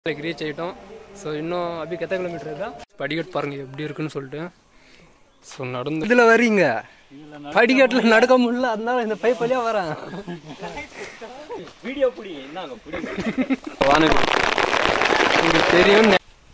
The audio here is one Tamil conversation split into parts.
லைக் ரீச் ஆகிட்டோம் ஸோ இன்னும் அபி எத்தனை கிலோமீட்டர் இருக்கா படிக்கட்டு பாருங்க எப்படி இருக்குன்னு சொல்லிட்டு ஸோ நடந்து இதில் வரீங்க படிக்கட்டில் நடக்க முடியல அதனால இந்த பைப் வழியாக வரேன் வீடியோ புடி என்னங்க புடி வானதி உங்களுக்கு தெரியும்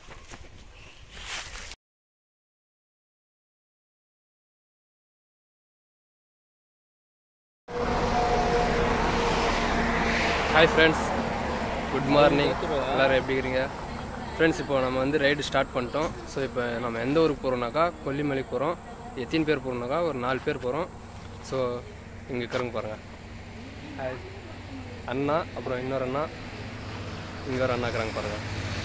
ஹாய் ஃப்ரெண்ட்ஸ் குட் மார்னிங் எல்லோரும் எப்படி இருக்கிறீங்க ஃப்ரெண்ட்ஸ் இப்போ நம்ம வந்து ரைடு ஸ்டார்ட் பண்ணிட்டோம் ஸோ இப்போ நம்ம எந்த ஊருக்கு போகிறோம்னாக்கா கொல்லிமலைக்கு போகிறோம் எத்தனை பேர் போகிறோம்னாக்கா ஒரு நாலு பேர் போகிறோம் ஸோ இங்கே இருக்கிறவங்க பாருங்கள் ஹாய் அண்ணா அப்புறம் இன்னொரு அண்ணா இங்கே ஒரு அண்ணா இருக்கிறாங்க பாருங்கள்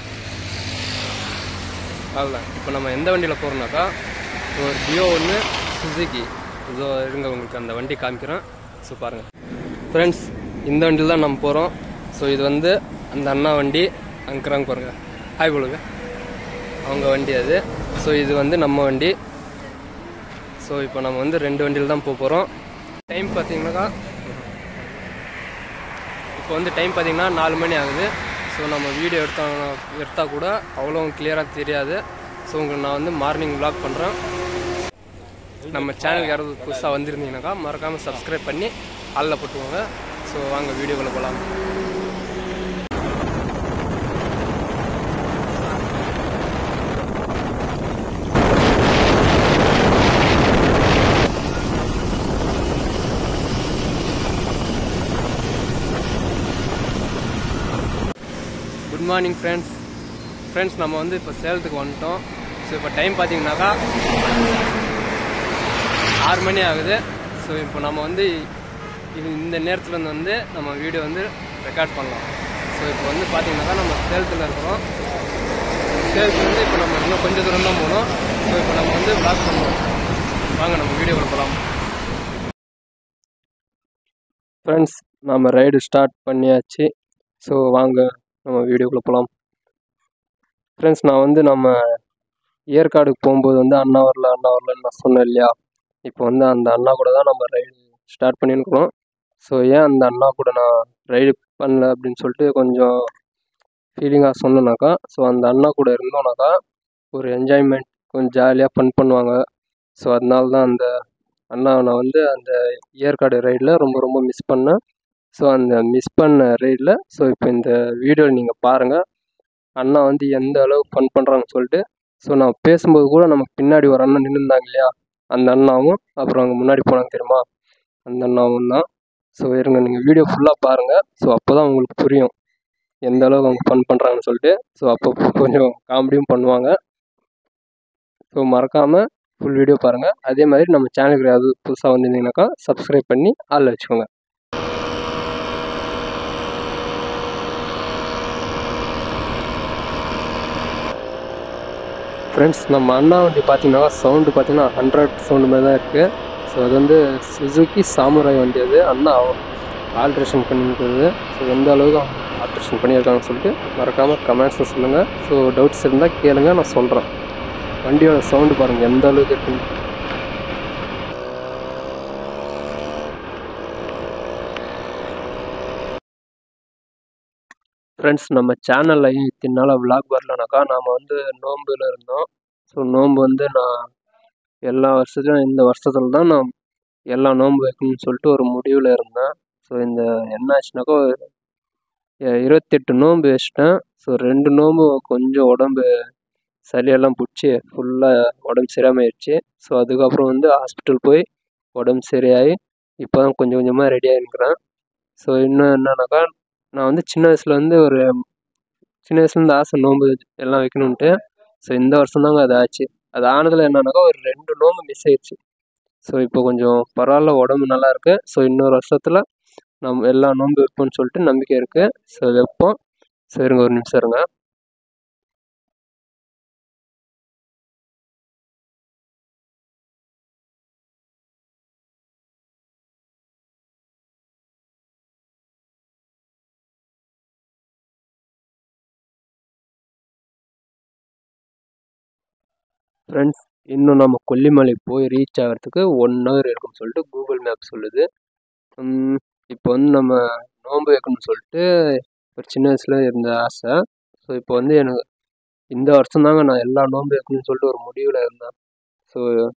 அவ்வளோதான் இப்போ நம்ம எந்த வண்டியில் போகிறோம்னாக்கா ஒரு டியோ ஒன்று சுசுகி இதோ இருங்க உங்களுக்கு அந்த வண்டி காமிக்கிறேன் ஸோ பாருங்கள் ஃப்ரெண்ட்ஸ் இந்த வண்டியில் தான் நம்ம போகிறோம் ஸோ இது வந்து அந்த அண்ணா வண்டி அங்கிறாங்க பாருங்கள் ஹாய் போலுங்க அவங்க வண்டி அது ஸோ இது வந்து நம்ம வண்டி ஸோ இப்போ நம்ம வந்து ரெண்டு வண்டியில் தான் போக போகிறோம் டைம் பார்த்தீங்கன்னாக்கா இப்போ வந்து டைம் பார்த்தீங்கன்னா நாலு மணி ஆகுது ஸோ நம்ம வீடியோ எடுத்தா எடுத்தால் கூட அவ்வளோ கிளியராக தெரியாது ஸோ உங்களுக்கு நான் வந்து மார்னிங் vlog பண்ணுறேன் நம்ம சேனலுக்கு யாராவது புதுசாக வந்திருந்தீங்கன்னாக்கா மறக்காமல் சப்ஸ்கிரைப் பண்ணி ஆளில் போட்டுக்கோங்க ஸோ வாங்க வீடியோக்குள்ளே போகலாம் குட் மார்னிங் ஃப்ரெண்ட்ஸ் ஃப்ரெண்ட்ஸ் நம்ம வந்து இப்போ சேலத்துக்கு வந்துட்டோம் ஸோ இப்போ டைம் பார்த்தீங்கன்னாக்கா ஆறு மணி ஆகுது ஸோ இப்போ நம்ம வந்து இது இந்த நேரத்தில் இருந்து வந்து நம்ம வீடியோ வந்து ரெக்கார்ட் பண்ணலாம் ஸோ இப்போ வந்து பார்த்தீங்கன்னாக்கா நம்ம சேலத்தில் இருக்கிறோம் சேலத்துலேருந்து இப்போ நம்ம இன்னும் கொஞ்சம் தூரம் தான் போகணும் ஸோ இப்போ நம்ம வந்து வ்ளாக் பண்ணுவோம் வாங்க நம்ம வீடியோவில் போகலாம் ஃப்ரெண்ட்ஸ் நம்ம ரைடு ஸ்டார்ட் பண்ணியாச்சு ஸோ வாங்க நம்ம வீடியோக்குள்ளே போகலாம் ஃப்ரெண்ட்ஸ் நான் வந்து நம்ம ஏற்காடுக்கு போகும்போது வந்து அண்ணா வரல அண்ணா வரலன்னு நான் சொன்னேன் இல்லையா இப்போ வந்து அந்த அண்ணா கூட தான் நம்ம ரைடு ஸ்டார்ட் பண்ணியிருக்கிறோம் ஸோ ஏன் அந்த அண்ணா கூட நான் ரைடு பண்ணல அப்படின்னு சொல்லிட்டு கொஞ்சம் ஃபீலிங்காக சொன்னேனாக்கா ஸோ அந்த அண்ணா கூட இருந்தோம்னாக்கா ஒரு என்ஜாய்மெண்ட் கொஞ்சம் ஜாலியாக ஃபன் பண்ணுவாங்க ஸோ அதனால தான் அந்த அண்ணா நான் வந்து அந்த ஏற்காடு ரைடில் ரொம்ப ரொம்ப மிஸ் பண்ணேன் ஸோ அந்த மிஸ் பண்ண ரைடில் ஸோ இப்போ இந்த வீடியோவில் நீங்கள் பாருங்கள் அண்ணா வந்து எந்த அளவுக்கு ஃபன் பண்ணுறாங்கன்னு சொல்லிட்டு ஸோ நான் பேசும்போது கூட நமக்கு பின்னாடி ஒரு அண்ணன் நின்றுருந்தாங்க இல்லையா அந்த அண்ணாவும் அப்புறம் அங்கே முன்னாடி போனாங்க தெரியுமா அந்த அண்ணாவும் தான் ஸோ இருங்க நீங்கள் வீடியோ ஃபுல்லாக பாருங்கள் ஸோ அப்போ தான் உங்களுக்கு புரியும் எந்த அளவுக்கு அவங்க ஃபன் பண்ணுறாங்கன்னு சொல்லிட்டு ஸோ அப்போ கொஞ்சம் காமெடியும் பண்ணுவாங்க ஸோ மறக்காமல் ஃபுல் வீடியோ பாருங்கள் அதே மாதிரி நம்ம சேனலுக்கு யாராவது புதுசாக வந்திருந்தீங்கன்னாக்கா சப்ஸ்கிரைப் பண்ணி ஆளில் வச்சுக்கோங்க ஃப்ரெண்ட்ஸ் நம்ம அண்ணா வண்டி பார்த்தீங்கன்னா சவுண்டு பார்த்தீங்கன்னா ஹண்ட்ரட் சவுண்டு மாதிரி தான் இருக்குது ஸோ அது வந்து சுசுக்கி சாமுராய் வண்டி அது அண்ணா ஆல்ட்ரேஷன் பண்ணியிருக்கிறது ஸோ எந்த அளவுக்கு அவங்க ஆல்ட்ரேஷன் பண்ணியிருக்காங்கன்னு சொல்லிட்டு மறக்காமல் கமெண்ட்ஸில் சொல்லுங்கள் ஸோ டவுட்ஸ் இருந்தால் கேளுங்க நான் சொல்கிறேன் வண்டியோட சவுண்டு பாருங்கள் எந்த அளவுக்கு இருக்குன்னு ஃப்ரெண்ட்ஸ் நம்ம சேனலில் இத்தனை நாளாக விளாக் வரலனாக்கா நாம் வந்து நோம்பில் இருந்தோம் ஸோ நோன்பு வந்து நான் எல்லா வருஷத்துலையும் இந்த வருஷத்துல தான் நான் எல்லா நோன்பு வைக்கணும்னு சொல்லிட்டு ஒரு முடிவில் இருந்தேன் ஸோ இந்த என்ன ஆச்சுனாக்கா எ- இருபத்தெட்டு நோன்பு வச்சிட்டேன் ஸோ ரெண்டு நோன்பு கொஞ்சம் உடம்பு சளியெல்லாம் பிடிச்சி ஃபுல்லாக உடம்பு சரியாம ஆயிடுச்சு ஸோ அதுக்கப்புறம் வந்து ஹாஸ்பிட்டல் போய் உடம்பு சரியாகி இப்போ தான் கொஞ்சம் கொஞ்சமாக ரெடி ஆகிருக்கிறேன் ஸோ இன்னும் என்னன்னாக்கா நான் வந்து சின்ன வயசுல வந்து ஒரு சின்ன வயசுலேருந்து ஆசை நோன்பு எல்லாம் வைக்கணுன்ட்டு ஸோ இந்த வருஷம் தாங்க அது ஆச்சு அது ஆனதில் என்னன்னாக்கா ஒரு ரெண்டு நோன்பு மிஸ் ஆயிடுச்சு ஸோ இப்போ கொஞ்சம் பரவாயில்ல உடம்பு நல்லா இருக்கு ஸோ இன்னொரு வருஷத்தில் நம்ம எல்லா நோன்பு வைப்போம்னு சொல்லிட்டு நம்பிக்கை இருக்கு ஸோ வைப்போம் ஸோ இருங்க ஒரு நிமிஷம் இருங்க ஃப்ரெண்ட்ஸ் இன்னும் நம்ம கொல்லிமலை போய் ரீச் ஆகிறதுக்கு ஒன் ஹவர் இருக்கும்னு சொல்லிட்டு கூகுள் மேப் சொல்லுது உம், இப்போ வந்து நம்ம நோன்பு வைக்கணும்னு சொல்லிட்டு ஒரு சின்ன வயசில் இருந்த ஆசை ஸோ இப்போ வந்து எனக்கு இந்த வருஷம் தாங்க நான் எல்லா நோன்பு வைக்கணும்னு சொல்லிட்டு ஒரு முடிவில் இருந்தேன் ஸோ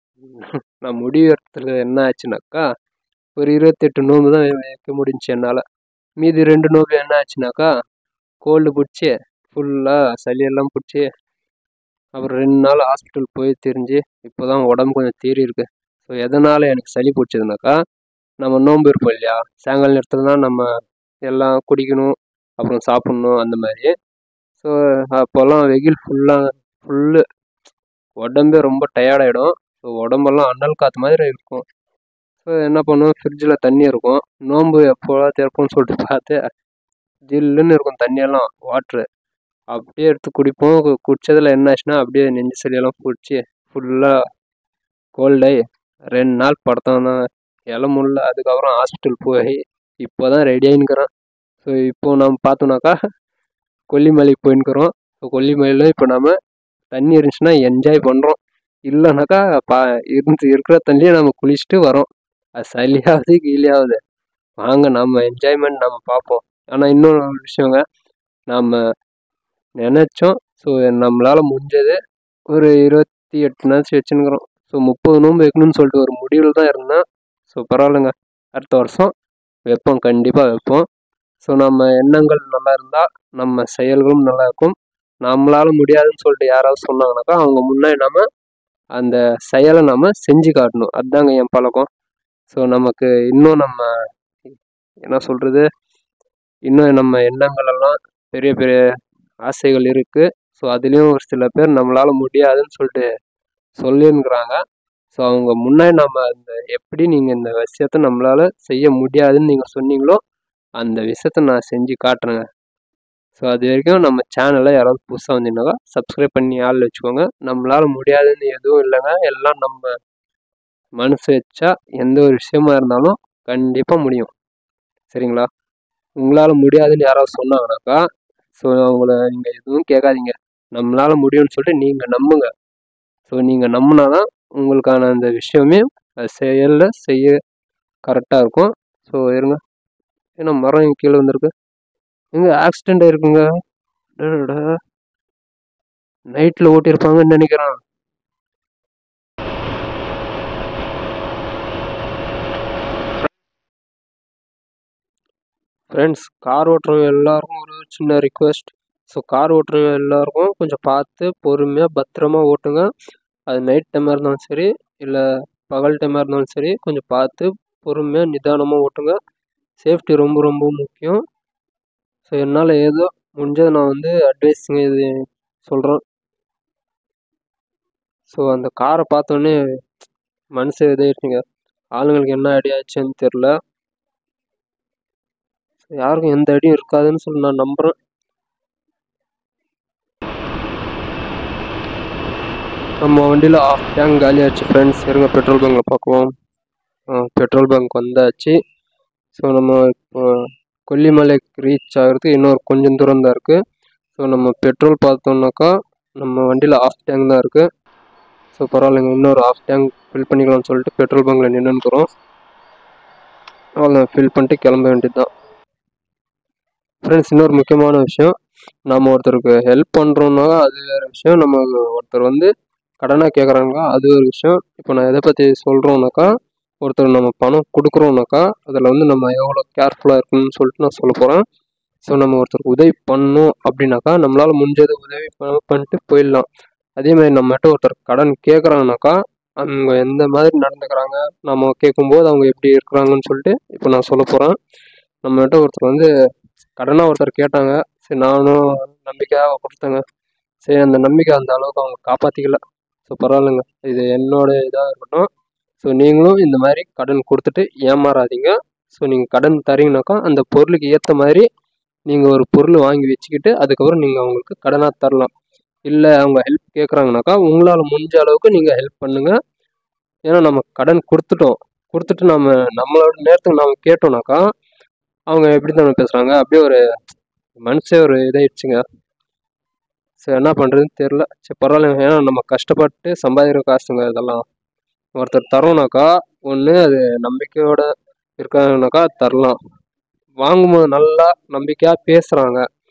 நான் முடிவு எடுத்ததுல என்ன ஆச்சுனாக்கா ஒரு இருபத்தெட்டு நோன்பு தான் வைக்க முடிஞ்சுச்சு என்னால் மீதி ரெண்டு நோன்பு என்ன ஆச்சுனாக்கா கோல்டு பிடிச்சி ஃபுல்லாக சளியெல்லாம் பிடிச்சி அப்புறம் ரெண்டு நாள் ஹாஸ்பிட்டல் போய் தெரிஞ்சு இப்போ தான் உடம்பு கொஞ்சம் தேறி இருக்கு ஸோ எதனால் எனக்கு சளி பிடிச்சதுனாக்கா நம்ம நோன்பு இருப்போம் இல்லையா சாயங்கால நேரத்தில் தான் நம்ம எல்லாம் குடிக்கணும் அப்புறம் சாப்பிட்ணும் அந்த மாதிரி ஸோ அப்போல்லாம் வெயில் ஃபுல்லாக ஃபுல்லு உடம்பே ரொம்ப டயர்டாயிடும் ஸோ உடம்பெல்லாம் அனல் காற்று மாதிரி இருக்கும் ஸோ என்ன பண்ணுவோம் ஃப்ரிட்ஜில் தண்ணி இருக்கும் நோன்பு எப்போவா திறப்போம்னு சொல்லிட்டு பார்த்து ஜில்லுன்னு இருக்கும் தண்ணியெல்லாம் வாட்ரு அப்படியே எடுத்து குடிப்போம் கு- குடிச்சதுல என்ன ஆச்சுன்னா அப்படியே நெஞ்சு சளியெல்லாம் பிடிச்சி ஃபுல்லாக கோல்டாகி ரெண்டு நாள் படுத்தோம் தான் இல முடியல அதுக்கப்புறம் ஹாஸ்பிட்டல் போய் இப்போ தான் ரெடி ஆகின்னுக்கிறேன் ஸோ இப்போ நம்ம பார்த்தோம்னாக்கா கொல்லிமலைக்கு போயின்னுக்கிறோம் ஸோ கொல்லிமலையில் இப்போ நம்ம தண்ணி இருந்துச்சுன்னா என்ஜாய் பண்ணுறோம் இல்லைனாக்கா பா இருந்து இருக்கிற தண்ணியே நம்ம குளிச்சுட்டு வரோம் அது சளியாவது கீழியாவது வாங்க நம்ம என்ஜாய்மெண்ட் நம்ம பார்ப்போம் ஆனால் இன்னொரு விஷயங்க நம்ம நினச்சோம் ஸோ நம்மளால் முடிஞ்சது ஒரு இருபத்தி எட்டு நாச்சு வச்சுன்னுக்குறோம் ஸோ முப்பது நோன்பு வைக்கணும்னு சொல்லிட்டு ஒரு முடிவில் தான் இருந்தேன் ஸோ பரவாயில்லைங்க அடுத்த வருஷம் வைப்போம் கண்டிப்பாக வைப்போம் ஸோ நம்ம எண்ணங்கள் நல்லா இருந்தால் நம்ம செயல்களும் நல்லா இருக்கும் நம்மளால முடியாதுன்னு சொல்லிட்டு யாராவது சொன்னாங்கனாக்கா அவங்க முன்னாடி நம்ம அந்த செயலை நம்ம செஞ்சு காட்டணும் அதுதாங்க என் பழக்கம் ஸோ நமக்கு இன்னும் நம்ம என்ன சொல்கிறது இன்னும் நம்ம எண்ணங்கள் எல்லாம் பெரிய பெரிய ஆசைகள் இருக்குது ஸோ அதுலேயும் ஒரு சில பேர் நம்மளால் முடியாதுன்னு சொல்லிட்டு சொல்லிருக்கிறாங்க ஸோ அவங்க முன்னாடி நம்ம அந்த எப்படி நீங்கள் இந்த விஷயத்த நம்மளால் செய்ய முடியாதுன்னு நீங்கள் சொன்னீங்களோ அந்த விஷயத்த நான் செஞ்சு காட்டுறேங்க ஸோ அது வரைக்கும் நம்ம சேனலை யாராவது புதுசாக வந்தீங்கன்னாக்கா சப்ஸ்கிரைப் பண்ணி ஆள் வச்சுக்கோங்க நம்மளால் முடியாதுன்னு எதுவும் இல்லைங்க எல்லாம் நம்ம மனசு வச்சா எந்த ஒரு விஷயமா இருந்தாலும் கண்டிப்பாக முடியும் சரிங்களா உங்களால் முடியாதுன்னு யாராவது சொன்னாங்கனாக்கா ஸோ அவங்கள நீங்கள் எதுவும் கேட்காதீங்க நம்மளால் முடியும்னு சொல்லிட்டு நீங்கள் நம்புங்க ஸோ நீங்கள் நம்பினா தான் உங்களுக்கான அந்த விஷயமே அது செயலில் செய்ய கரெக்டாக இருக்கும் ஸோ இருங்க ஏன்னா மரம் இங்க கீழே வந்திருக்கு எங்க ஆக்சிடென்ட் ஆயிருக்குங்க நைட்டில் ஓட்டியிருப்பாங்கன்னு நினைக்கிறேன் ஃப்ரெண்ட்ஸ் கார் ஓட்டுறவங்க எல்லாருக்கும் ஒரு சின்ன ரிக்வெஸ்ட் ஸோ கார் ஓட்டுறவங்க எல்லாருக்கும் கொஞ்சம் பார்த்து பொறுமையாக பத்திரமா ஓட்டுங்க அது நைட் டைமாக இருந்தாலும் சரி இல்லை பகல் டைமாக இருந்தாலும் சரி கொஞ்சம் பார்த்து பொறுமையாக நிதானமாக ஓட்டுங்க சேஃப்டி ரொம்ப ரொம்ப முக்கியம் ஸோ என்னால் ஏதோ முடிஞ்சதை நான் வந்து அட்வைஸுங்க இது சொல்கிறேன் ஸோ அந்த காரை பார்த்தோன்னே மனசு இதாயிடுச்சுங்க ஆளுங்களுக்கு என்ன ஐடியா ஆச்சுன்னு தெரில யாருக்கும் எந்த அடியும் இருக்காதுன்னு சொல்லி நான் நம்புகிறேன் நம்ம வண்டியில் ஆஃப் டேங்க் காலியாச்சு ஃப்ரெண்ட்ஸ் இருங்க பெட்ரோல் பங்கில் பார்க்குவோம் பெட்ரோல் பங்க் வந்தாச்சு ஸோ நம்ம இப்போ கொல்லிமலைக்கு ரீச் ஆகிறதுக்கு இன்னொரு கொஞ்சம் தூரம் தான் இருக்குது ஸோ நம்ம பெட்ரோல் பார்த்தோம்னாக்கா நம்ம வண்டியில் ஆஃப் டேங்க் தான் இருக்குது ஸோ பரவாயில்லைங்க இன்னொரு ஆஃப் டேங்க் ஃபில் பண்ணிக்கலாம்னு சொல்லிட்டு பெட்ரோல் பங்கில் நின்றுக்கிறோம் அவ்வளோ ஃபில் பண்ணிட்டு கிளம்ப வேண்டியது தான் ஃப்ரெண்ட்ஸ் இன்னொரு முக்கியமான விஷயம் நம்ம ஒருத்தருக்கு ஹெல்ப் பண்ணுறோம்னா அது வேறு விஷயம் நம்ம ஒருத்தர் வந்து கடனாக கேட்குறாங்க அது ஒரு விஷயம் இப்போ நான் எதை பற்றி சொல்கிறோம்னாக்கா ஒருத்தர் நம்ம பணம் கொடுக்குறோம்னாக்கா அதில் வந்து நம்ம எவ்வளோ கேர்ஃபுல்லாக இருக்கணும்னு சொல்லிட்டு நான் சொல்ல போகிறேன் ஸோ நம்ம ஒருத்தருக்கு உதவி பண்ணோம் அப்படின்னாக்கா நம்மளால் முடிஞ்சதை உதவி ப- பண்ணிட்டு போயிடலாம் அதே மாதிரி நம்மகிட்ட ஒருத்தர் கடன் கேட்குறாங்கனாக்கா அவங்க எந்த மாதிரி நடந்துக்கிறாங்க நம்ம கேட்கும்போது அவங்க எப்படி இருக்கிறாங்கன்னு சொல்லிட்டு இப்போ நான் சொல்ல போகிறேன் நம்மகிட்ட ஒருத்தர் வந்து கடனாக ஒருத்தர் கேட்டாங்க சரி நானும் நம்பிக்கையாக கொடுத்தேங்க சரி அந்த நம்பிக்கை அந்த அளவுக்கு அவங்க காப்பாற்றிக்கல ஸோ பரவாயில்லைங்க இது என்னோட இதாக இருக்கட்டும் ஸோ நீங்களும் இந்த மாதிரி கடன் கொடுத்துட்டு ஏமாறாதீங்க ஸோ நீங்கள் கடன் தரீங்கனாக்கா அந்த பொருளுக்கு ஏற்ற மாதிரி நீங்கள் ஒரு பொருள் வாங்கி வச்சுக்கிட்டு அதுக்கப்புறம் நீங்கள் அவங்களுக்கு கடனாக தரலாம் இல்லை அவங்க ஹெல்ப் கேட்குறாங்கனாக்கா உங்களால் முடிஞ்ச அளவுக்கு நீங்கள் ஹெல்ப் பண்ணுங்கள் ஏன்னா நம்ம கடன் கொடுத்துட்டோம் கொடுத்துட்டு நம்ம நம்மளோட நேரத்துக்கு நம்ம கேட்டோம்னாக்கா அவங்க எப்படி தானே பேசுகிறாங்க அப்படியே ஒரு மனசே ஒரு இதாயிடுச்சுங்க சரி என்ன பண்ணுறதுன்னு தெரில சரி பரவாயில்ல ஏன்னா நம்ம கஷ்டப்பட்டு சம்பாதிக்கிற காசுங்க இதெல்லாம் ஒருத்தர் தரோம்னாக்கா ஒன்று அது நம்பிக்கையோட இருக்காங்கனாக்கா தரலாம் வாங்கும்போது நல்லா நம்பிக்கையாக பேசுகிறாங்க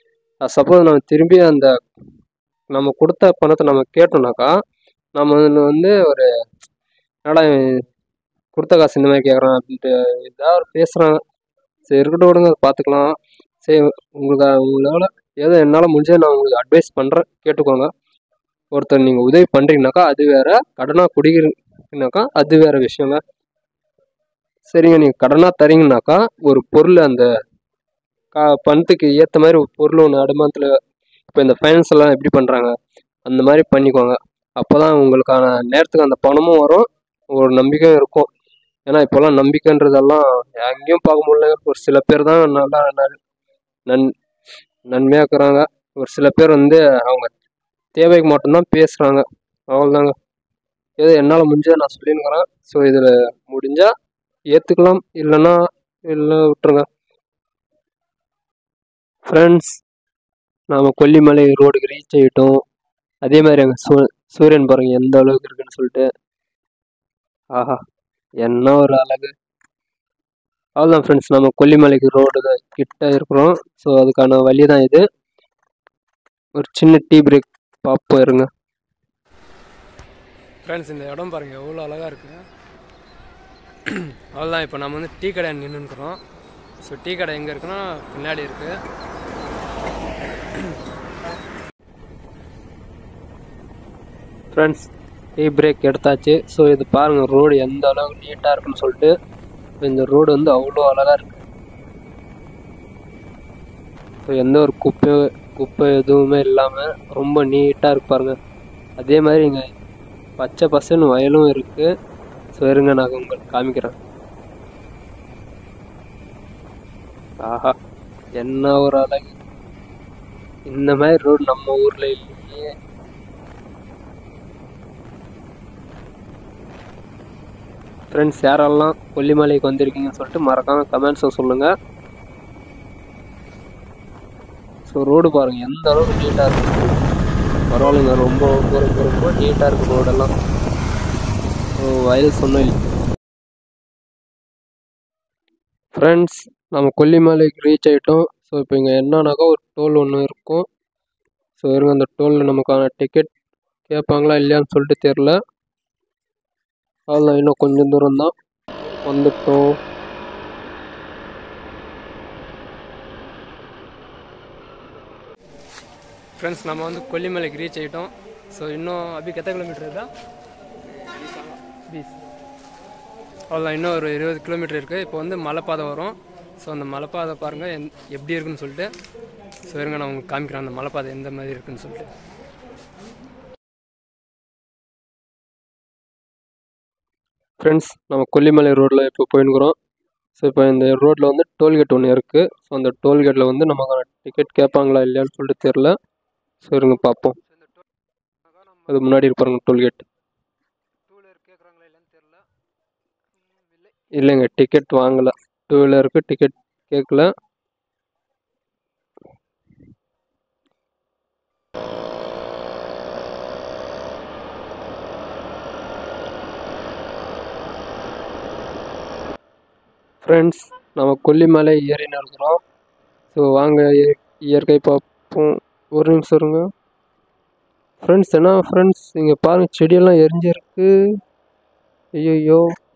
சப்போஸ் நம்ம திரும்பி அந்த நம்ம கொடுத்த பணத்தை நம்ம கேட்டோம்னாக்கா நம்ம வந்து- வந்து ஒரு என்னடா இவன் கொடுத்த காசு இந்த மாதிரி கேட்குறான் அப்படின்ட்டு ஏதாவது ஒரு பேசுகிறாங்க சரி இருக்கட்டும் விடுங்க அதை பார்த்துக்கலாம் சரி உங்களுக்கு உங்களால் ஏதோ என்னால் முடிஞ்சதை நான் உங்களுக்கு அட்வைஸ் பண்ணுறேன் கேட்டுக்கோங்க ஒருத்தர் நீங்கள் உதவி பண்ணுறீங்கனாக்கா அது வேற கடனாக குடிக்கிறீங்கனாக்கா அது வேற விஷயங்க சரிங்க நீங்கள் கடனாக தரீங்கனாக்கா ஒரு பொருள் அந்த கா பணத்துக்கு ஏற்ற மாதிரி ஒரு பொருள் ஒன்று அடமானத்தில் இப்போ இந்த ஃபைனான்ஸ் எல்லாம் எப்படி பண்ணுறாங்க அந்த மாதிரி பண்ணிக்கோங்க அப்போ தான் உங்களுக்கான நேரத்துக்கு அந்த பணமும் வரும் ஒரு நம்பிக்கையும் இருக்கும் ஏன்னா இப்போல்லாம் நம்பிக்கைன்றதெல்லாம் எங்கேயும் பார்க்க முடியல ஒரு சில பேர் தான் நல்லா நன் நன் நன்மையாக இருக்கிறாங்க ஒரு சில பேர் வந்து அவங்க தேவைக்கு மட்டும்தான் பேசுகிறாங்க அவ்வளோதாங்க ஏதோ என்னால் முடிஞ்சதை நான் சொல்லினுக்கிறேன் ஸோ இதில் முடிஞ்சால் ஏற்றுக்கலாம் இல்லைன்னா இல்லை விட்டுருங்க ஃப்ரெண்ட்ஸ் நாம் கொல்லிமலை ரோடுக்கு ரீச் ஆகிட்டோம் அதே மாதிரி அங்கே சூ சூரியன் பாருங்க எந்த அளவுக்கு இருக்குன்னு சொல்லிட்டு ஆஹா என்ன ஒரு அழகு அவ்வளோதான் ஃப்ரெண்ட்ஸ் நம்ம கொல்லிமலைக்கு ரோடு கிட்ட இருக்கிறோம் ஸோ அதுக்கான வழி தான் இது ஒரு சின்ன டீ பிரேக் பார்ப்போம் இருங்க ஃப்ரெண்ட்ஸ் இந்த இடம் பாருங்கள் எவ்வளோ அழகாக இருக்குது அவ்வளோதான் இப்போ நம்ம வந்து டீ கடை நின்றுக்கிறோம் ஸோ டீ கடை எங்கே இருக்குன்னா பின்னாடி இருக்குது ஃப்ரெண்ட்ஸ் டீ பிரேக் எடுத்தாச்சு ஸோ இது பாருங்கள் ரோடு எந்த அளவுக்கு நீட்டாக இருக்குன்னு சொல்லிட்டு இந்த ரோடு வந்து அவ்வளோ அழகாக இருக்கு ஸோ எந்த ஒரு குப்பை குப்பை எதுவுமே இல்லாமல் ரொம்ப நீட்டாக இருக்கு பாருங்க அதே மாதிரி இங்கே பச்சை பசன்னு வயலும் இருக்குது ஸோ இருங்க நான் உங்களுக்கு காமிக்கிறேன் ஆஹா என்ன ஒரு அழகு இந்த மாதிரி ரோடு நம்ம ஊரில் இல்லையே ஃப்ரெண்ட்ஸ் யாரெல்லாம் கொல்லிமலைக்கு வந்திருக்கீங்கன்னு சொல்லிட்டு மறக்காம கமெண்ட்ஸை சொல்லுங்கள் ஸோ ரோடு பாருங்கள் எந்த அளவுக்கு நீட்டாக இருக்கு பரவாயில்லைங்க ரொம்ப ரொம்ப ரொம்ப ரொம்ப நீட்டாக இருக்குது ரோடெல்லாம் ஸோ வயல் சொன்னேன் ஃப்ரெண்ட்ஸ் நம்ம கொல்லிமலைக்கு ரீச் ஆகிட்டோம் ஸோ இப்போ இங்கே என்னன்னாக்கா ஒரு டோல் ஒன்று இருக்கும் ஸோ இருங்க அந்த டோலில் நமக்கான டிக்கெட் கேட்பாங்களா இல்லையான்னு சொல்லிட்டு தெரில அவ்வளோதான் இன்னும் கொஞ்சம் தூரம் தான் வந்துட்டோம் ஃப்ரெண்ட்ஸ் நம்ம வந்து கொல்லிமலைக்கு ரீச் ஆகிட்டோம் ஸோ இன்னும் அப்படி எத்தனை கிலோமீட்டர் இருக்கா பீஸ் அவ்வளோதான் இன்னும் ஒரு இருபது கிலோமீட்டர் இருக்குது இப்போ வந்து மலைப்பாதை வரும் ஸோ அந்த மலைப்பாதை பாருங்கள் எந் எப்படி இருக்குன்னு சொல்லிட்டு ஸோ இருங்க நான் உங்களுக்கு காமிக்கிறேன் அந்த மலைப்பாதை எந்த மாதிரி இருக்குன்னு சொல்லிட்டு ஃப்ரெண்ட்ஸ் நம்ம கொல்லிமலை ரோட்டில் இப்போ போயின்னுக்குறோம் ஸோ இப்போ இந்த ரோட்டில் வந்து டோல்கேட் ஒன்று இருக்குது ஸோ அந்த டோல்கேட்டில் வந்து நமக்கான டிக்கெட் கேட்பாங்களா இல்லையான்னு சொல்லிட்டு தெரில ஸோ இருங்க பார்ப்போம் அது முன்னாடி இருப்பாருங்க டோல்கேட் இல்லைங்க டிக்கெட் வாங்கலை டூ வீலருக்கு டிக்கெட் கேட்கல ஃப்ரெண்ட்ஸ் நம்ம கொல்லிமலை ஏறின்னு இருக்கிறோம் ஸோ வாங்க இய- இயற்கை பார்ப்போம் ஒரு நிமிஷம் இருங்க ஃப்ரெண்ட்ஸ் என்ன ஃப்ரெண்ட்ஸ் இங்கே பாருங்கள் செடியெல்லாம் எரிஞ்சிருக்கு ஐயோ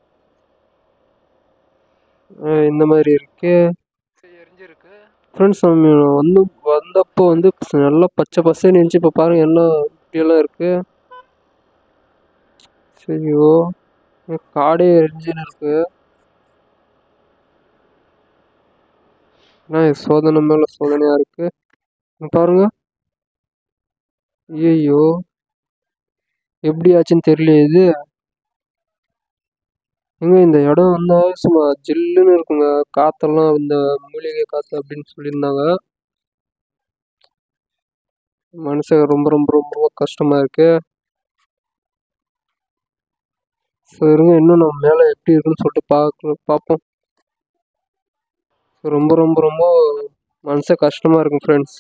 இந்த மாதிரி இருக்கு ஃப்ரெண்ட்ஸ் நம்ம வந்து வந்தப்போ வந்து நல்லா பச்சை பசேன்னு இருந்துச்சு இப்போ பாருங்க எல்லாம் இப்படியெல்லாம் இருக்கு சரியோ காடே எரிஞ்சுன்னு இருக்கு என்ன இது சோதனை மேல சோதனையா இருக்கு இங்க பாருங்க ஐயோ எப்படி ஆச்சுன்னு தெரியல இது ஏங்க இந்த இடம் வந்து சும்மா ஜில்லுன்னு இருக்குங்க காத்தெல்லாம் இந்த மூலிகை காத்து அப்படின்னு சொல்லியிருந்தாங்க மனுஷன் ரொம்ப ரொம்ப ரொம்ப ரொம்ப கஷ்டமா இருக்கு சரி இருங்க இன்னும் நம்ம மேலே எப்படி இருக்குன்னு சொல்லிட்டு பார்க்க பார்ப்போம் ரொம்ப ரொம்ப ரொம்ப மனசு கஷ்டமா இருக்கும் ஃப்ரெண்ட்ஸ்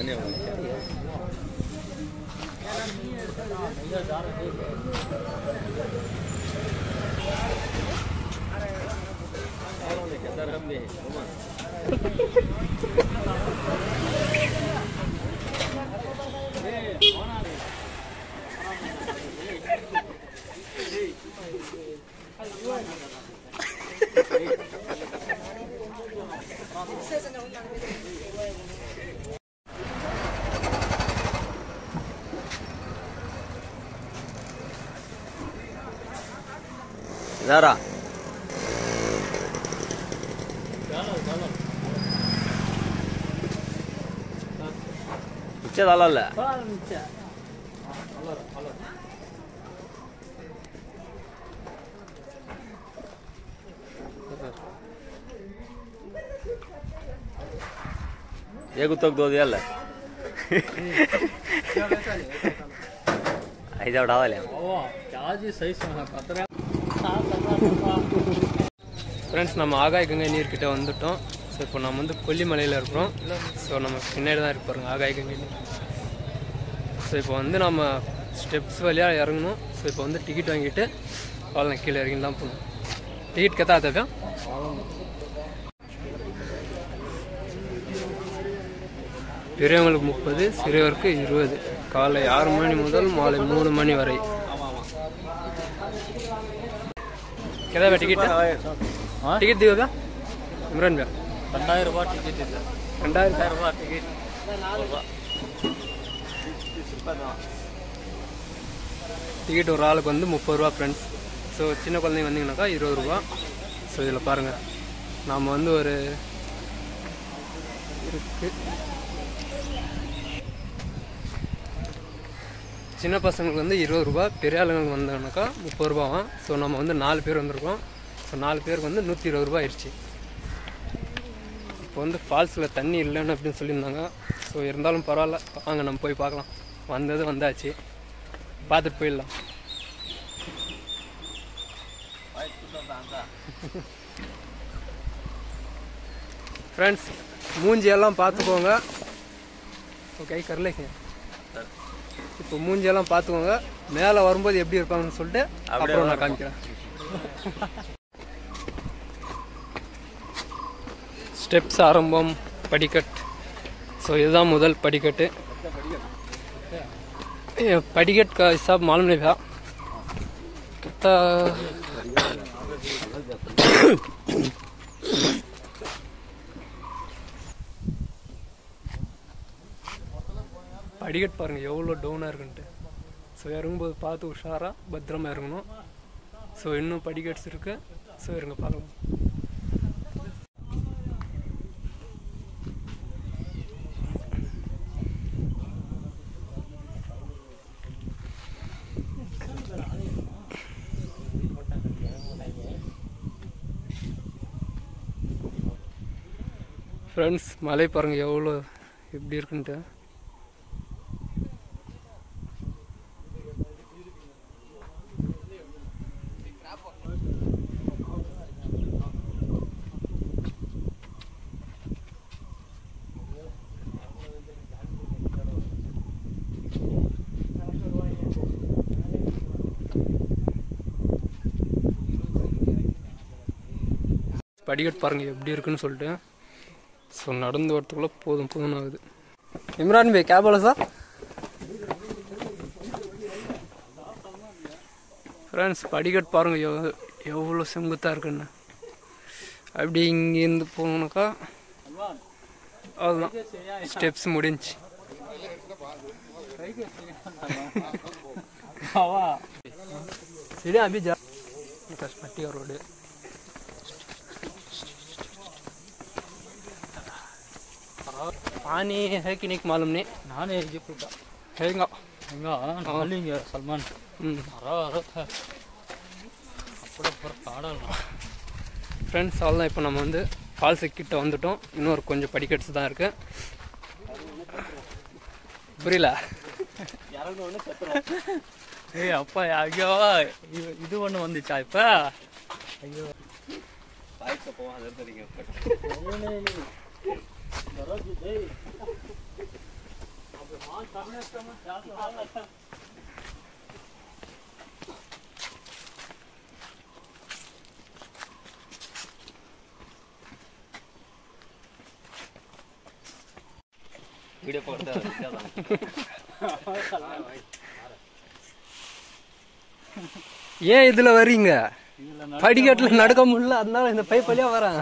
Zara. மிச்சம் நல்லா இல்ல ಹೇಗೆ ಗೊತ್ತಾಗ್ತದೆ ಅಲ್ಲ ಐದು ಆಡಾವಲ್ಲ ஃப்ரெண்ட்ஸ் நம்ம ஆகாய கங்கை நீர்கிட்ட வந்துட்டோம் ஸோ இப்போ நம்ம வந்து கொல்லிமலையில் இருக்கிறோம் ஸோ நம்ம பின்னாடி தான் இருக்கு பாருங்க ஆகாய கங்கை நீர் ஸோ இப்போ வந்து நம்ம ஸ்டெப்ஸ் வழியாக இறங்கணும் ஸோ இப்போ வந்து டிக்கெட் வாங்கிட்டு அவ்வளோ கீழே இறங்கி தான் போகணும் டிக்கெட் கத்தா தப்பா பெரியவங்களுக்கு முப்பது சிறியவருக்கு இருபது காலை ஆறு மணி முதல் மாலை மூணு மணி வரை ಕೆದ ಟಿಕೆಟ್ ಟಿಕೆಟ್ ದಿವಸ ಇಮ್ರಾನ್ ಬ್ಯಾ ரெண்டாயிரம் ரூபாய் டிக்கெட் இல்லை ரெண்டாயிரம் ரூபாய் டிக்கெட் டிக்கெட் ஒரு ஆளுக்கு வந்து முப்பது ரூபா ஃப்ரெண்ட்ஸ் ஸோ சின்ன குழந்தைங்க வந்தீங்கன்னாக்கா இருபது ரூபா ஸோ இதில் பாருங்கள் நாம் வந்து ஒரு இருக்கு சின்ன பசங்களுக்கு வந்து இருபது ரூபா பெரிய ஆளுங்களுக்கு வந்தாங்கனாக்கா முப்பது ரூபாவும் ஸோ நம்ம வந்து நாலு பேர் வந்திருக்கோம் ஸோ நாலு பேருக்கு வந்து நூற்றி இருபது ரூபா ஆயிடுச்சு இப்போ வந்து ஃபால்ஸில் தண்ணி இல்லைன்னு அப்படின்னு சொல்லியிருந்தாங்க ஸோ இருந்தாலும் பரவாயில்ல வாங்க நம்ம போய் பார்க்கலாம் வந்தது வந்தாச்சு பார்த்துட்டு போயிடலாம் ஃப்ரெண்ட்ஸ் மூஞ்சியெல்லாம் பார்த்துக்கோங்க ஓகே கரலைங்க இப்போ மூஞ்சியெல்லாம் பார்த்துக்கோங்க மேலே வரும்போது எப்படி இருப்பாங்கன்னு சொல்லிட்டு அப்புறம் நான் காமிக்கிறேன் ஸ்டெப்ஸ் ஆரம்பம் படிக்கட் ஸோ இதுதான் முதல் படிக்கட்டு ये படிக்கட் का हिसाब मालूम नहीं भैया कितना படிக்கட் பாருங்க எவ்வளோ டவுனாக இருக்குன்ட்டு ஸோ இறங்கும்போது பார்த்து உஷாராக பத்திரமா இறங்கணும் ஸோ இன்னும் படிக்கட்ஸ் இருக்கு ஸோ இருங்க பார்க்கலாம் ஃப்ரெண்ட்ஸ் மலை பாருங்க எவ்வளோ எப்படி இருக்குன்ட்டு படிக்கட்டு பாருங்க எப்படி இருக்குன்னு சொல்லிட்டு ஸோ நடந்து வரத்துக்குள்ள போதும் போதும் ஆகுது இம்ரான் பே கேப் बोला சார் ஃப்ரெண்ட்ஸ் படிக்கட்டு பாருங்க எவ் எவ்வளோ செங்குத்தாக இருக்குன்னு அப்படி இங்கேருந்து போனோம்னாக்கா அவ்வளோதான் ஸ்டெப்ஸ் முடிஞ்சு சரி அபி ஜா पट्टी रोड पानी है कि नहीं मालूम नहीं ನಾನೇ ಈಜಿಪ್ಟ್ हैगा ಹಿಂಗ ಅಲ್ಲಿಂಗೆ ಸಲ್ಮಾನ್ ம் ಅರ ಅರತ್ತ ಅಪ್ಪಡ ಬರ್ ಆಡಲ್ಲ ஃப்ரெண்ட்ஸ் அவ்வளோதான் இப்போ நம்ம வந்து ஃபால்ஸு கிட்ட வந்துட்டோம் இன்னொரு கொஞ்சம் படிக்கட்ஸ் தான் இருக்கு புரியல ಏ ಅಪ್ಪ ಅಯ್ಯೋ ಇ- ಇದು ಒಂದು ಒಂದಿಚ್ಚಾ ಇಪ್ಪ ಅಯ್ಯೋ வீடியோ போட்டு ஏன் இதுல வர்றீங்க படிக்கட்டுல நடக்க முடியல அதனால இந்த பைப் வழியா வரேன்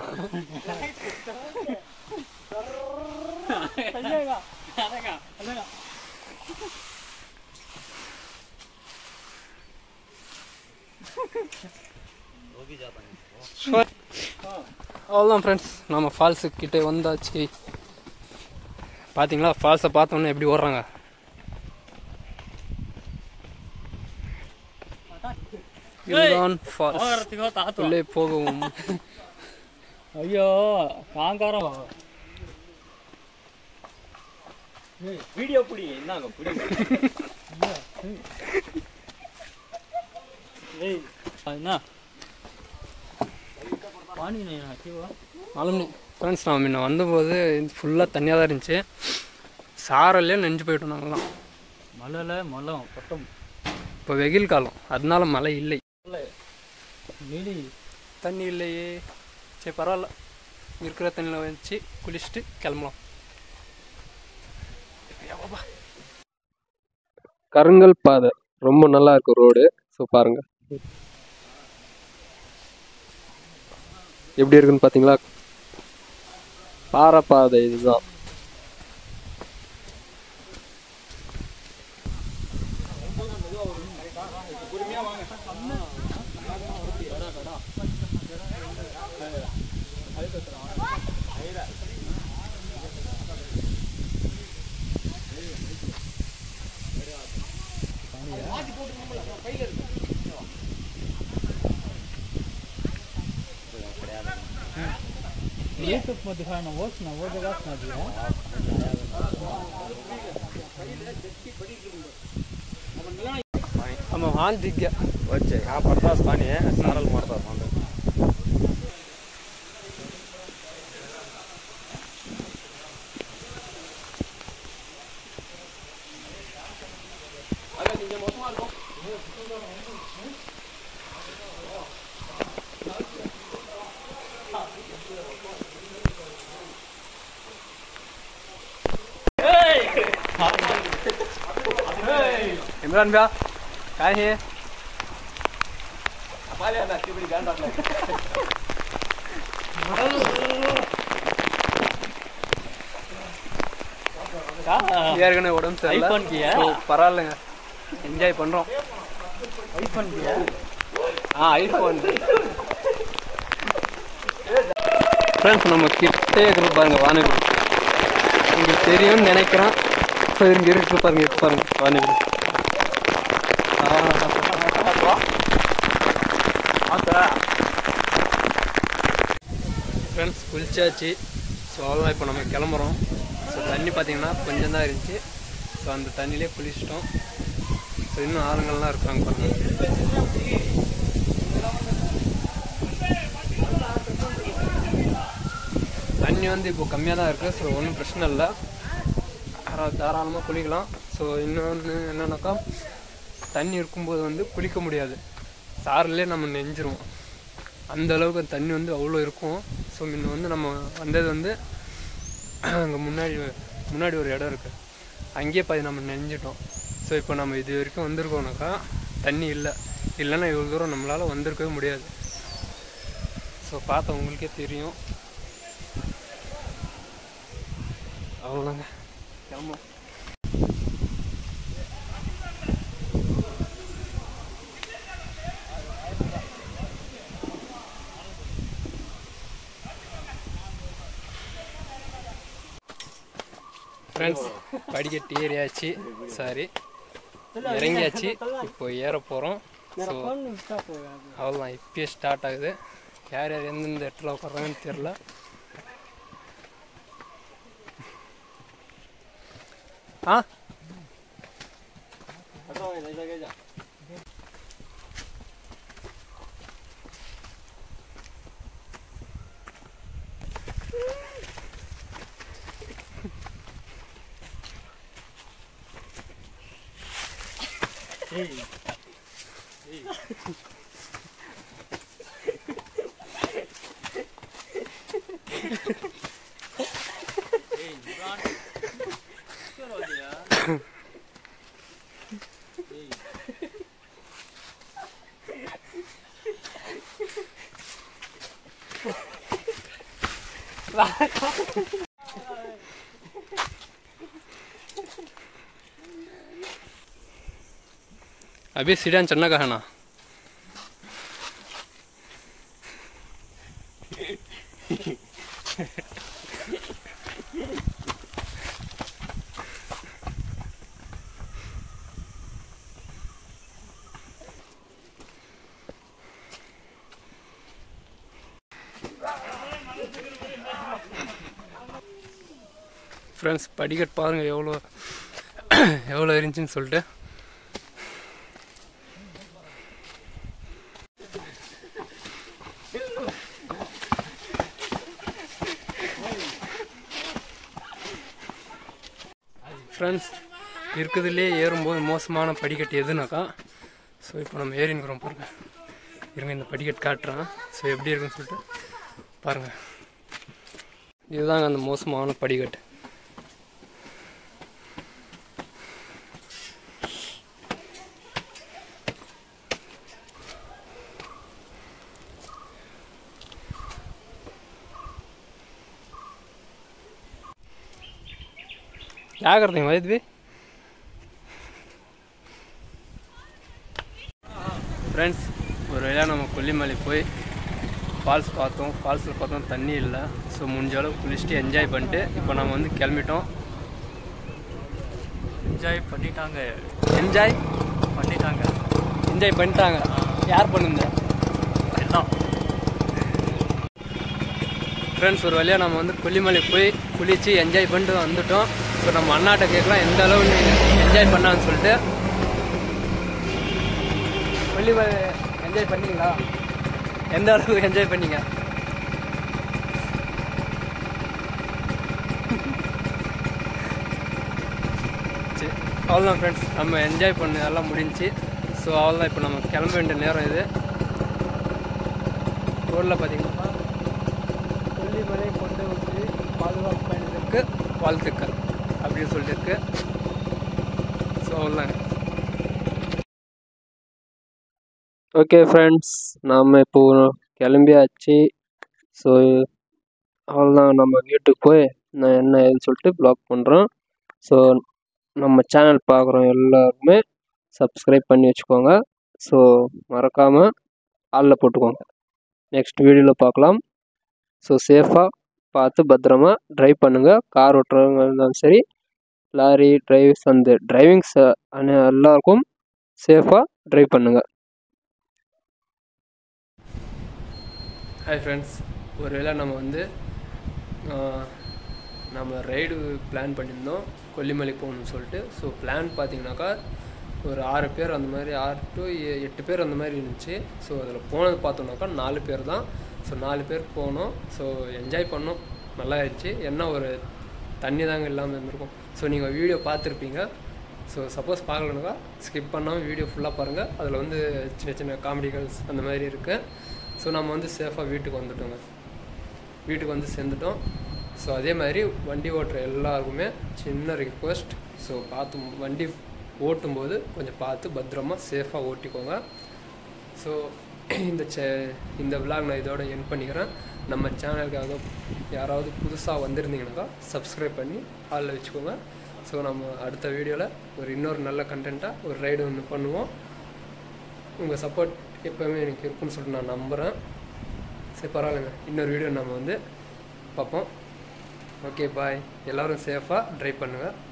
அவ்வளோதான் ஃப்ரெண்ட்ஸ் நம்ம ஃபால்ஸு கிட்ட வந்தாச்சு பார்த்தீங்களா ஃபால்ஸை பார்த்தோன்னே எப்படி ஓடுறாங்க இதுதான் ஃபால்ஸ் ಹೋಗರತ್ತಿಗೋ ತಾತು உள்ளே போகவும் ಅಯ್ಯೋ ಕಾಂಕಾರ ವಿಡಿಯೋ ಪುಡಿ ಇನ್ನಾಗ ಪುಡಿ ಏಯ್ ಅಣ್ಣ ಪಾನಿ ಹಾಕಿವ மலம் ஃப்ரெண்ட்ஸ் நான் முன்ன வந்தபோது ஃபுல்லாக தண்ணியாக தான் இருந்துச்சு சாரல்லே நெஞ்சு போயிட்டோம் நாங்களாம் மலைல மலம் கொட்டம் இப்போ வெயில் காலம் அதனால மழை இல்லை நீலி தண்ணி இல்லையே சரி பரவாயில்ல இருக்கிற தண்ணியில் வச்சு குளிச்சுட்டு கிளம்பலாம் கருங்கல் பாதை ரொம்ப நல்லா இருக்கு ரோடு ஸோ பாருங்க எப்படி இருக்குன்னு பார்த்தீங்களா பாறை பாதை இதுதான் ಯೂಟ್ಯೂಬ್ मध्ये खाणं होत ना वगैरे ना நம்ம வாழ்ந்திக்க వచ్చాయి ఆ పడతాస్ కానీ సారలు మాడతారు మందు इमरान भैया काय हे ஏற்கனவே உடம்பு சரியில்லை ஐஃபோன் கியா? So, பரவாயில்லைங்க என்ஜாய் பண்றோம் ಐಫೋನ್ ಇದೆಯಾ ஆ ஐஃபோன் ஃப்ரெண்ட்ஸ் நம்ம கிட்டே இருக்கிற பாருங்க வானவில் உங்களுக்கு தெரியும்னு நினைக்கிறேன் ஸோ இங்கே இருக்கு பாருங்க இருக்கு பாருங்க வானவில் ஃப்ரெண்ட்ஸ் குளிச்சாச்சு ஸோ அவ்வளோதான் இப்போ நம்ம கிளம்புறோம் ஸோ தண்ணி பார்த்தீங்கன்னா கொஞ்சம் தான் இருந்துச்சு ஸோ அந்த தண்ணியிலே குளிச்சிட்டோம் ஸோ இன்னும் ஆளுங்கள்லாம் இருக்காங்க பாருங்க தண்ணி வந்து இப்போ கம்மியாக தான் இருக்குது ஸோ ஒன்றும் பிரச்சனை இல்லை தாராளமாக குளிக்கலாம் ஸோ இன்னொன்று என்னன்னாக்கா தண்ணி இருக்கும்போது வந்து குளிக்க முடியாது சாரிலே நம்ம நெஞ்சிரும் அந்த அளவுக்கு அந்த தண்ணி வந்து அவ்வளோ இருக்கும் ஸோ முன்ன வந்து நம்ம வந்தது வந்து அங்கே முன்னாடி முன்னாடி ஒரு இடம் இருக்குது அங்கேயே பாதி நம்ம நெஞ்சிட்டோம் ஸோ இப்போ நம்ம இது வரைக்கும் வந்திருக்கோம்னாக்கா தண்ணி இல்லை இல்லைன்னா இவ்வளோ தூரம் நம்மளால் வந்திருக்கவே முடியாது ஸோ பார்த்தா உங்களுக்கே தெரியும் அவ்வளோதாங்க கிளம்பலாம் ஃப்ரெண்ட்ஸ் படிக்கட்டு ஏறியாச்சு சாரி இறங்கியாச்சு இப்போ ஏற போகிறோம் ஸோ அவ்வளோதான் இப்பயே ஸ்டார்ட் ஆகுது யார் யார் எந்தெந்த இடத்துல உட்காராங்கன்னு தெரில ஆ अभी सीढ़ियाँ चढ़ना का है ना ஃப்ரெண்ட்ஸ் படிக்கட் பாருங்கள் எவ்வளோ எவ்வளோ இருந்துச்சுன்னு சொல்லிட்டு ஃப்ரெண்ட்ஸ் இருக்கிறதுலே ஏறும்போது மோசமான படிக்கட்டு எதுனாக்கா ஸோ இப்போ நம்ம ஏறினுக்கிறோம் பாருங்கள் இருங்க இந்த படிக்கட்டு காட்டுறேன் ஸோ எப்படி இருக்குன்னு சொல்லிட்டு பாருங்கள் இதுதாங்க அந்த மோசமான படிக்கட்டு ಜಾಗ್ರತೆ ಇದ್ವಿ ஃப்ரெண்ட்ஸ் ஒரு வழியாக நம்ம கொல்லிமலை போய் ஃபால்ஸ் பார்த்தோம் ஃபால்ஸில் பார்த்தோம் தண்ணி இல்லை ஸோ முடிஞ்ச அளவு குளிச்சுட்டு என்ஜாய் பண்ணிட்டு இப்போ நம்ம வந்து கிளம்பிட்டோம் என்ஜாய் பண்ணிட்டாங்க என்ஜாய் பண்ணிட்டாங்க என்ஜாய் பண்ணிட்டாங்க யார் பண்ணுங்க எல்லாம் ஃப்ரெண்ட்ஸ் ஒரு வழியாக நம்ம வந்து கொல்லிமலை போய் குளித்து என்ஜாய் பண்ணிட்டு வந்துட்டோம் ஸோ நம்ம அண்ணாட்ட கேட்கலாம் எந்த அளவு என்ஜாய் பண்ணான்னு சொல்லிட்டு கொல்லிமலை என்ஜாய் பண்ணீங்களா எந்த அளவுக்கு என்ஜாய் பண்ணீங்க சரி அவ்வளோதான் ஃப்ரெண்ட்ஸ் நம்ம என்ஜாய் பண்ண எல்லாம் முடிஞ்சுச்சு ஸோ அவ்வளோதான் இப்போ நம்ம கிளம்ப வேண்டிய நேரம் இது ரோட்டில் பார்த்தீங்கன்னா கொல்லிமலை கொண்டு வந்து பாதுகாப்பு பயணத்திற்கு வாழ்த்துக்கள் அப்படின்னு சொல்லியிருக்கு ஸோ அவ்வளோதாங்க ஓகே ஃப்ரெண்ட்ஸ் நாம் இப்போ கிளம்பியாச்சு ஸோ அவ்வளோதான் நம்ம வீட்டுக்கு போய் நான் என்ன ஏதுன்னு சொல்லிட்டு ப்ளாக் பண்ணுறோம் ஸோ நம்ம சேனல் பார்க்குறோம் எல்லாருமே சப்ஸ்கிரைப் பண்ணி வச்சுக்கோங்க ஸோ மறக்காமல் ஆளில் போட்டுக்கோங்க நெக்ஸ்ட் வீடியோவில் பார்க்கலாம் ஸோ சேஃபாக பார்த்து பத்திரமா ட்ரைவ் பண்ணுங்கள் கார் ஓட்டுறவங்க இருந்தாலும் சரி லாரி டிரைவ்ஸ் அந்த டிரைவிங்ஸ் எல்லாருக்கும் சேஃபாக ட்ரைவ் பண்ணுங்கள் ஹாய் ஃப்ரெண்ட்ஸ் ஒருவேளை நம்ம வந்து ஆஹ், நம்ம ரைடு பிளான் பண்ணியிருந்தோம் கொல்லிமலைக்கு போகணும்னு சொல்லிட்டு ஸோ பிளான் பார்த்தீங்கன்னாக்கா ஒரு ஆறு பேர் அந்த மாதிரி ஆறு டு எட்டு பேர் அந்த மாதிரி இருந்துச்சு ஸோ அதில் போனது பார்த்தோம்னாக்கா நாலு பேர் தான் ஸோ நாலு பேர் போனோம் ஸோ என்ஜாய் பண்ணோம் நல்லா இருந்துச்சு என்ன ஒரு தண்ணி தாங்க இல்லாமல் இருந்திருக்கும் ஸோ நீங்கள் வீடியோ பார்த்துருப்பீங்க ஸோ சப்போஸ் பார்க்கலனாக்கா ஸ்கிப் பண்ணாமல் வீடியோ ஃபுல்லாக பாருங்கள் அதில் வந்து சின்ன சின்ன காமெடிகள்ஸ் அந்த மாதிரி இருக்குது ஸோ நம்ம வந்து சேஃபாக வீட்டுக்கு வந்துட்டோங்க வீட்டுக்கு வந்து சேர்ந்துட்டோம் ஸோ அதே மாதிரி வண்டி ஓட்டுற எல்லாருக்குமே சின்ன ரிக்வெஸ்ட் ஸோ பார்த்து வண்டி ஓட்டும்போது கொஞ்சம் பார்த்து பத்திரமா சேஃபாக ஓட்டிக்கோங்க ஸோ இந்த சே இந்த விலாக் நான் இதோட என் பண்ணிக்கிறேன் நம்ம சேனலுக்காக யாராவது புதுசாக வந்திருந்தீங்கன்னாக்கா சப்ஸ்கிரைப் பண்ணி ஆளில் வச்சுக்கோங்க ஸோ நம்ம அடுத்த வீடியோவில் ஒரு இன்னொரு நல்ல கண்டென்ட்டாக ஒரு ரைடு ஒன்று பண்ணுவோம் உங்கள் சப்போர்ட் எப்போவுமே எனக்கு இருக்குன்னு சொல்லிட்டு நான் நம்புகிறேன் சரி பரவாயில்லைங்க இன்னொரு வீடியோ நம்ம வந்து பார்ப்போம் ஓகே பாய் எல்லோரும் சேஃபாக ட்ரைவ் பண்ணுங்கள்